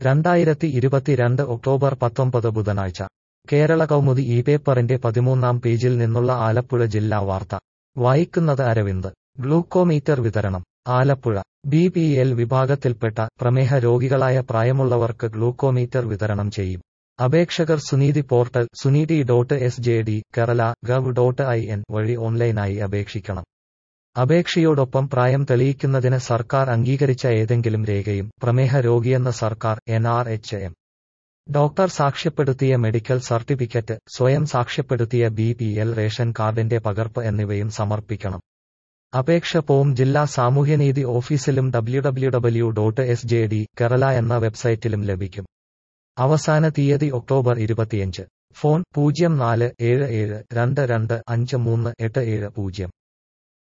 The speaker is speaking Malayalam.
രണ്ടായിരത്തി ഇരുപത്തിരണ്ട് ഒക്ടോബർ പത്തൊമ്പത് ബുധനാഴ്ച കേരള കൗമുദി ഈ പേപ്പറിന്റെ പതിമൂന്നാം പേജിൽ നിന്നുള്ള ആലപ്പുഴ ജില്ലാ വാർത്ത വായിക്കുന്നത് അരവിന്ദ് ഗ്ലൂക്കോമീറ്റർ വിതരണം ആലപ്പുഴ ബി പി എൽ വിഭാഗത്തിൽപ്പെട്ട പ്രമേഹ രോഗികളായ പ്രായമുള്ളവർക്ക് ഗ്ലൂക്കോമീറ്റർ വിതരണം ചെയ്യും അപേക്ഷകർ Suneethi portal Suneethi dot S J D Kerala gov dot I N വഴി ഓൺലൈനായി അപേക്ഷിക്കണം അപേക്ഷയോടൊപ്പം പ്രായം തെളിയിക്കുന്നതിന് സർക്കാർ അംഗീകരിച്ച ഏതെങ്കിലും രേഖയും പ്രമേഹ രോഗിയെന്ന സർക്കാർ N R H M doctor സാക്ഷ്യപ്പെടുത്തിയ മെഡിക്കൽ സർട്ടിഫിക്കറ്റ് സ്വയം സാക്ഷ്യപ്പെടുത്തിയ ബി പി എൽ റേഷൻ കാർഡിന്റെ പകർപ്പ് എന്നിവയും സമർപ്പിക്കണം അപേക്ഷ പോം ജില്ലാ സാമൂഹ്യനീതി ഓഫീസിലും W W W dot S J D Kerala എന്ന വെബ്സൈറ്റിലും ലഭിക്കും അവസാന തീയതി ഒക്ടോബർ ഇരുപത്തിയഞ്ച് ഫോൺ പൂജ്യം നാല് ഏഴ് ഏഴ് രണ്ട് രണ്ട് അഞ്ച് മൂന്ന് എട്ട് ഏഴ് പൂജ്യം